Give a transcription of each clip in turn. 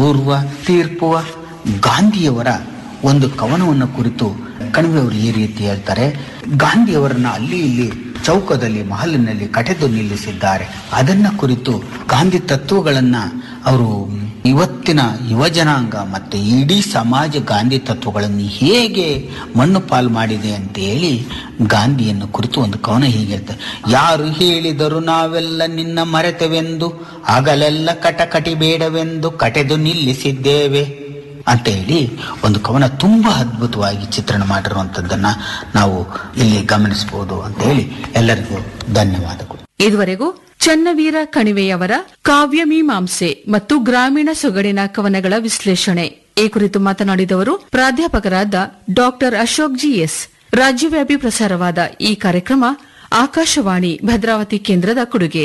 ದೂರ್ವ ತೀರ್ಪುವ ಗಾಂಧಿಯವರ ಒಂದು ಕವನವನ್ನು ಕುರಿತು ಕಣಿವೆಯವರು ಈ ರೀತಿ ಹೇಳ್ತಾರೆ ಗಾಂಧಿಯವರನ್ನ ಅಲ್ಲಿ ಇಲ್ಲಿ ಚೌಕದಲ್ಲಿ ಮಹಲಿನಲ್ಲಿ ಕಟೆದು ನಿಲ್ಲಿಸಿದ್ದಾರೆ ಅದನ್ನ ಕುರಿತು ಗಾಂಧಿ ತತ್ವಗಳನ್ನ ಅವರು ಇವತ್ತಿನ ಯುವಜನಾಂಗ ಮತ್ತು ಇಡೀ ಸಮಾಜ ಗಾಂಧಿ ತತ್ವಗಳನ್ನು ಹೇಗೆ ಮಣ್ಣು ಪಾಲು ಮಾಡಿದೆ ಅಂತ ಹೇಳಿ ಗಾಂಧಿಯನ್ನು ಕುರಿತು ಒಂದು ಕವನ ಹೀಗೆ ಹೇಳ್ತಾರೆ ಯಾರು ಹೇಳಿದರು ನಾವೆಲ್ಲ ನಿನ್ನ ಮರೆತೆವೆಂದು ಆಗಲೆಲ್ಲ ಕಟಕಟಿ ಬೇಡವೆಂದು ಕಟೆದು ನಿಲ್ಲಿಸಿದ್ದೇವೆ ಅಂತ ಹೇಳಿ ಒಂದು ಕವನ ತುಂಬಾ ಅದ್ಭುತವಾಗಿ ಚಿತ್ರಣ ಮಾಡಿರುವಂಥದ್ದನ್ನ ನಾವು ಇಲ್ಲಿ ಗಮನಿಸಬಹುದು ಅಂತ ಹೇಳಿ ಎಲ್ಲರಿಗೂ ಧನ್ಯವಾದಗಳು ಇದುವರೆಗೂ ಚನ್ನವೀರ ಕಣಿವೆಯವರ ಕಾವ್ಯಮೀಮಾಂಸೆ ಮತ್ತು ಗ್ರಾಮೀಣ ಸೊಗಡಿನ ಕವನಗಳ ವಿಶ್ಲೇಷಣೆ ಈ ಕುರಿತು ಮಾತನಾಡಿದವರು ಪ್ರಾಧ್ಯಾಪಕರಾದ ಡಾಕ್ಟರ್ ಅಶೋಕ್ ಜಿಎಸ್ ರಾಜ್ಯವ್ಯಾಪಿ ಪ್ರಸಾರವಾದ ಈ ಕಾರ್ಯಕ್ರಮ ಆಕಾಶವಾಣಿ ಭದ್ರಾವತಿ ಕೇಂದ್ರದ ಕೊಡುಗೆ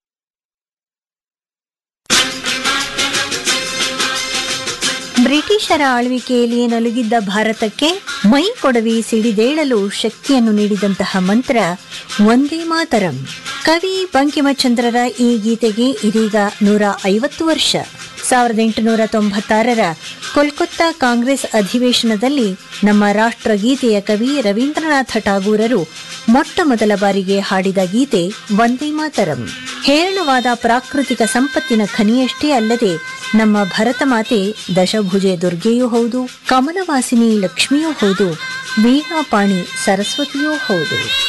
ಬ್ರಿಟಿಷರ ಆಳ್ವಿಕೆಯಲ್ಲಿ ನಲುಗಿದ್ದ ಭಾರತಕ್ಕೆ ಮೈ ಕೊಡವಿ ಸಿಡಿದೇಳಲು ಶಕ್ತಿಯನ್ನು ನೀಡಿದಂತಹ ಮಂತ್ರ ಒಂದೇ ಮಾತರಂ ಕವಿ ಬಂಕಿಮಚಂದ್ರರ ಈ ಗೀತೆಗೆ ಇದೀಗ ನೂರ ಐವತ್ತು ವರ್ಷ ಸಾವಿರದ ಎಂಟುನೂರ ತೊಂಬತ್ತಾರರ ಕೋಲ್ಕತ್ತಾ ಕಾಂಗ್ರೆಸ್ ಅಧಿವೇಶನದಲ್ಲಿ ನಮ್ಮ ರಾಷ್ಟ್ರಗೀತೆಯ ಕವಿ ರವೀಂದ್ರನಾಥ ಠಾಗೂರರು ಮೊಟ್ಟ ಮೊದಲ ಬಾರಿಗೆ ಹಾಡಿದ ಗೀತೆ ವಂದೇ ಮಾತರಂ ಹೇರಳವಾದ ಪ್ರಾಕೃತಿಕ ಸಂಪತ್ತಿನ ಖನಿಯಷ್ಟೇ ಅಲ್ಲದೆ ನಮ್ಮ ಭರತ ಮಾತೆ ದಶಭುಜೆ ದುರ್ಗೆಯೂ ಹೌದು ಕಮಲವಾಸಿನಿ ಲಕ್ಷ್ಮಿಯೂ ಹೌದು ವೀಣಾಪಾಣಿ ಸರಸ್ವತಿಯೂ ಹೌದು